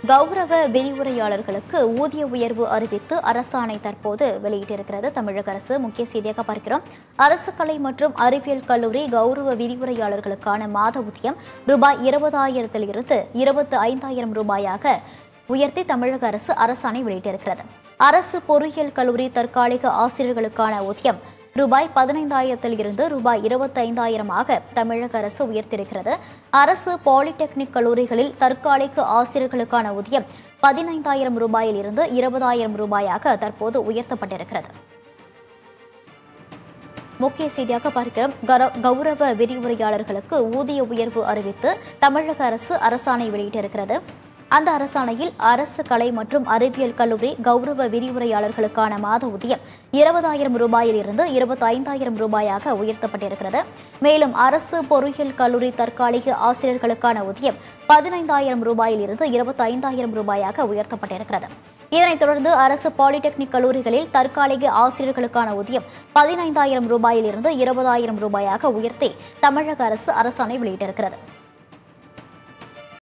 கௌரவ விரிவுரையாளர்களுக்கு ஊதிய உயர்வு அறிவித்து அரசாணை தற்போது வெளியிட்டிருக்கிறது தமிழக அரசு முக்கிய செய்தியாக பார்க்கிறோம் அரசு கலை மற்றும் அறிவியல் கல்லூரி கௌரவ விரிவுரையாளர்களுக்கான மாத ஊதியம் ரூபாய் இருபதாயிரத்தில் இருந்து இருபத்தி ஐந்தாயிரம் ரூபாயாக உயர்த்தி தமிழக அரசு அரசாணை வெளியிட்டிருக்கிறது அரசு பொறியியல் கல்லூரி தற்காலிக ஆசிரியர்களுக்கான ஊதியம் ரூபாய் பதினைந்தாயிரத்தில் இருந்து ரூபாய் இருபத்தைந்தாயிரமாக தமிழக அரசு உயர்த்தியிருக்கிறது அரசு பாலிடெக்னிக் கல்லூரிகளில் தற்காலிக ஆசிரியர்களுக்கான ஊதியம் பதினைந்தாயிரம் ரூபாயில் இருந்து இருபதாயிரம் ரூபாயாக தற்போது உயர்த்தப்பட்டிருக்கிறது முக்கிய செய்தியாக பார்க்கிறோம் கர- கௌரவ விரிவுரையாளர்களுக்கு ஊதிய உயர்வு அறிவித்து தமிழக அரசு அரசாணை வெளியிட்டிருக்கிறது அந்த அரசாணையில் அரசு கலை மற்றும் அறிவியல் கல்லூரி கௌரவ விரிவுரையாளர்களுக்கான மாத ஊதியம் இருபதாயிரம் ரூபாயில் இருந்து இருபத்தி ஐந்தாயிரம் ரூபாயாக உயர்த்தப்பட்டிருக்கிறது மேலும் அரசு பொறியியல் கல்லூரி தற்காலிக ஆசிரியர்களுக்கான ஊதியம் பதினைந்தாயிரம் ரூபாயில் இருந்து இருபத்தி ஐந்தாயிரம் ரூபாயாக உயர்த்தப்பட்டிருக்கிறது இதனைத் தொடர்ந்து அரசு பாலிடெக்னிக் கல்லூரிகளில் தற்காலிக ஆசிரியர்களுக்கான ஊதியம் பதினைந்தாயிரம் ரூபாயில் இருந்து இருபதாயிரம் ரூபாயாக உயர்த்தி தமிழக அரசு அரசாணை வெளியிட்டிருக்கிறது